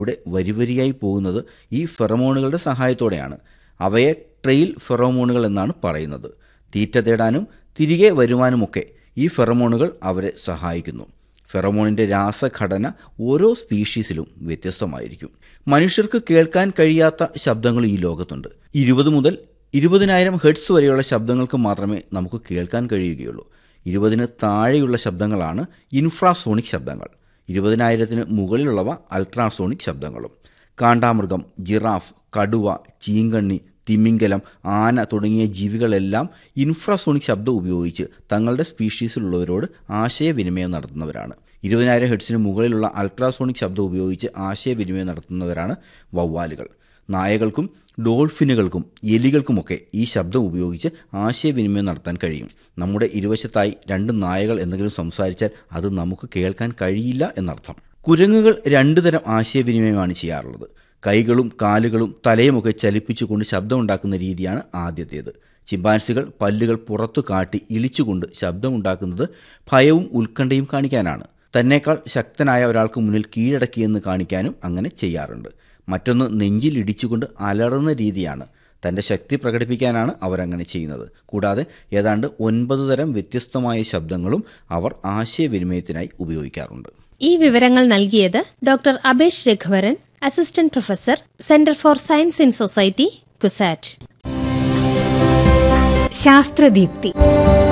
ഇവിടെ വരിവരിയായി പോകുന്നത് ഈ ഫെറമോണുകളുടെ സഹായത്തോടെയാണ് അവയെ ട്രെയിൽ ഫെറോമോണുകൾ എന്നാണ് പറയുന്നത് തീറ്റ തേടാനും തിരികെ വരുവാനുമൊക്കെ ഈ ഫെറമോണുകൾ അവരെ സഹായിക്കുന്നു ഫെറമോണിൻ്റെ രാസഘടന ഓരോ സ്പീഷീസിലും വ്യത്യസ്തമായിരിക്കും മനുഷ്യർക്ക് കേൾക്കാൻ കഴിയാത്ത ശബ്ദങ്ങൾ ഈ ലോകത്തുണ്ട് ഇരുപത് മുതൽ ഇരുപതിനായിരം ഹെഡ്സ് വരെയുള്ള ശബ്ദങ്ങൾക്ക് മാത്രമേ നമുക്ക് കേൾക്കാൻ കഴിയുകയുള്ളൂ ഇരുപതിന് താഴെയുള്ള ശബ്ദങ്ങളാണ് ഇൻഫ്രാസോണിക് ശബ്ദങ്ങൾ ഇരുപതിനായിരത്തിന് മുകളിലുള്ളവ അൾട്രാസോണിക് ശബ്ദങ്ങളും കാണ്ടാമൃഗം ജിറാഫ് കടുവ ചീങ്കണ്ണി തിമിംഗലം ആന തുടങ്ങിയ ജീവികളെല്ലാം ഇൻഫ്രാസോണിക് ശബ്ദം ഉപയോഗിച്ച് തങ്ങളുടെ സ്പീഷീസിലുള്ളവരോട് ആശയവിനിമയം നടത്തുന്നവരാണ് ഇരുപതിനായിരം ഹെഡ്സിന് മുകളിലുള്ള അൾട്രാസോണിക് ശബ്ദം ഉപയോഗിച്ച് ആശയവിനിമയം നടത്തുന്നവരാണ് വവ്വാലുകൾ നായകൾക്കും ഡോൾഫിനുകൾക്കും എലികൾക്കുമൊക്കെ ഈ ശബ്ദം ഉപയോഗിച്ച് ആശയവിനിമയം നടത്താൻ കഴിയും നമ്മുടെ ഇരുവശത്തായി രണ്ട് നായകൾ എന്തെങ്കിലും സംസാരിച്ചാൽ അത് നമുക്ക് കേൾക്കാൻ കഴിയില്ല എന്നർത്ഥം കുരങ്ങുകൾ രണ്ടു തരം ആശയവിനിമയമാണ് ചെയ്യാറുള്ളത് കൈകളും കാലുകളും തലയുമൊക്കെ ചലിപ്പിച്ചുകൊണ്ട് ശബ്ദമുണ്ടാക്കുന്ന രീതിയാണ് ആദ്യത്തേത് ചിമ്പാൻസികൾ പല്ലുകൾ പുറത്തു കാട്ടി ഇളിച്ചുകൊണ്ട് ശബ്ദമുണ്ടാക്കുന്നത് ഭയവും ഉത്കണ്ഠയും കാണിക്കാനാണ് തന്നേക്കാൾ ശക്തനായ ഒരാൾക്ക് മുന്നിൽ കീഴടക്കിയെന്ന് കാണിക്കാനും അങ്ങനെ ചെയ്യാറുണ്ട് മറ്റൊന്ന് നെഞ്ചിൽ ഇടിച്ചുകൊണ്ട് അലറുന്ന രീതിയാണ് തൻ്റെ ശക്തി പ്രകടിപ്പിക്കാനാണ് അവരങ്ങനെ ചെയ്യുന്നത് കൂടാതെ ഏതാണ്ട് ഒൻപത് തരം വ്യത്യസ്തമായ ശബ്ദങ്ങളും അവർ ആശയവിനിമയത്തിനായി ഉപയോഗിക്കാറുണ്ട് ഈ വിവരങ്ങൾ നൽകിയത് doctor Abesh Raghuvaran assistant professor centre for science in society CUSAT ശാസ്ത്രദീപ്തി